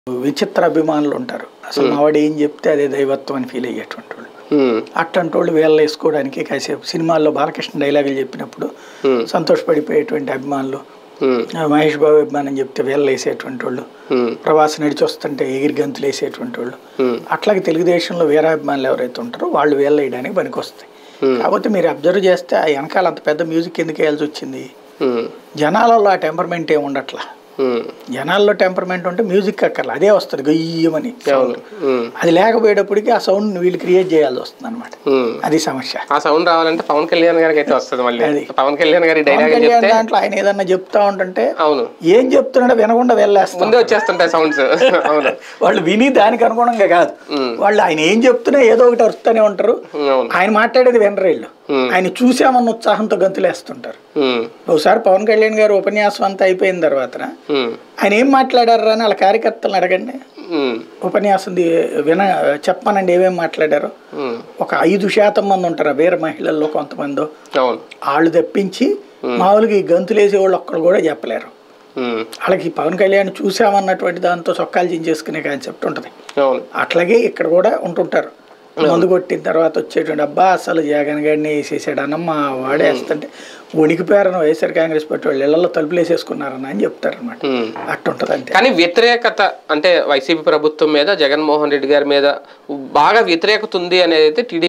విచిత్ర అభిమానులు ఉంటారు అసలు మావాడు ఏం చెప్తే అదే దైవత్వం అని ఫీల్ అయ్యేటువంటి వాళ్ళు ఉమ్, అట్టంటి వాళ్ళు వేళ్ళు వేసుకోవడానికి కాసేపు సినిమాల్లో బాలకృష్ణ డైలాగులు చెప్పినప్పుడు ఉమ్, సంతోషపడిపోయేటువంటి అభిమానులు ఉమ్, ఆ, మహేష్ బాబు అభిమానం చెప్తే వేళ్ళు వేసేటువంటి వాళ్ళు ఉమ్, ప్రవాస నడిచి వస్తుంటే ఎగిరి గంతులు వేసేటువంటి వాళ్ళు ఉమ్, అట్లాగే తెలుగుదేశంలో వీరాభిమానులు ఎవరైతే ఉంటారో వాళ్ళు వేళ్ళు వేయడానికి పనికొస్తాయి Hmm. కాకపోతే మీరు అబ్జర్వ్ చేస్తే ఆ వెనకాల అంత పెద్ద మ్యూజిక్ ఎందుకు వేయాల్సి వచ్చింది ఉమ్, జనాలలో ఆ టెంపర్మెంట్ ఏమి ఉండట్లా ఉమ్, జనాల్లో టెంపర్మెంట్ ఉంటే మ్యూజిక్ అక్కర్లా అదే వస్తుంది గయ్యమని అవును ఉమ్, అది లేకపోయేటప్పటికి ఆ సౌండ్ వీళ్ళు క్రియేట్ చేయాల్సి వస్తుంది అనమాట ఉమ్. అది సమస్య ఆ సౌండ్ రావాలంటే పవన్ కళ్యాణ్ గారికి అయితే వస్తుంది మళ్ళీ అది. పవన్ కళ్యాణ్ గారి పవన్ డైలాగ్ కళ్యాణ్ చెప్తే దాంట్లో ఆయన ఏదన్నా చెప్తా ఉంటుంటే అవును ఏం చెప్తున్నాడో వినకుండా వెళ్ళేస్తాం ముందే వచ్చేస్తుంటాయి సౌండ్స్ అవును వాళ్ళు విని దానికి అనుగుణంగా కాదు ఉమ్, వాళ్ళు ఆయన ఏం చెప్తున్నా ఏదో ఒకటి అరుస్తూనే ఉంటారు అవును ఆయన మాట్లాడేది వినరు వీళ్ళు ఉమ్, ఆయన చూసామన్న ఉత్సాహంతో గంతులేస్తుంటారు ఉమ్, ఒకసారి పవన్ కళ్యాణ్ గారు ఉపన్యాసం అంతా అయిపోయిన తర్వాత ఉమ్, ఆయన ఏం మాట్లాడారు అని వాళ్ళ కార్యకర్తలను అడగండి ఉమ్, ఉపన్యాసం ది- విన చెప్పమనండి ఏమేమి మాట్లాడారో ఉమ్, ఒక ఐదు శాతం మంది ఉంటారు ఆ వీర మహిళల్లో కొంతమంది అవును వాళ్ళు తెప్పించి మామూలుగా ఈ గంతులేసే వాళ్ళు ఒక్కరు కూడా చెప్పలేరు ఉమ్, వాళ్ళకి పవన్ కళ్యాణ్ చూసామన్నటువంటి దాంతో చొక్కాలు చించేసుకునే కాన్సెప్ట్ ఉంటుంది అవును అట్లాగే ఇక్కడ కూడా ఉంటుంటారు మందు కొట్టిన తర్వాత వచ్చేటువంటి అబ్బా అసలు జగన్ గారిని వేసేసాడు అన్నమ్మ వాడేస్తుంటే వణికిపోయారని వైఎస్ఆర్ కాంగ్రెస్ పార్టీ వాళ్ళు ఇళ్లలో తలుపులు వేసేసుకున్నారని అని చెప్తారనమాట ఉమ్. అట్టుంటది అంతే కానీ వ్యతిరేకత అంటే వైసీపీ ప్రభుత్వం మీద జగన్మోహన్ రెడ్డి గారి మీద బాగా వ్యతిరేకత ఉంది అనేది అయితే టీడీ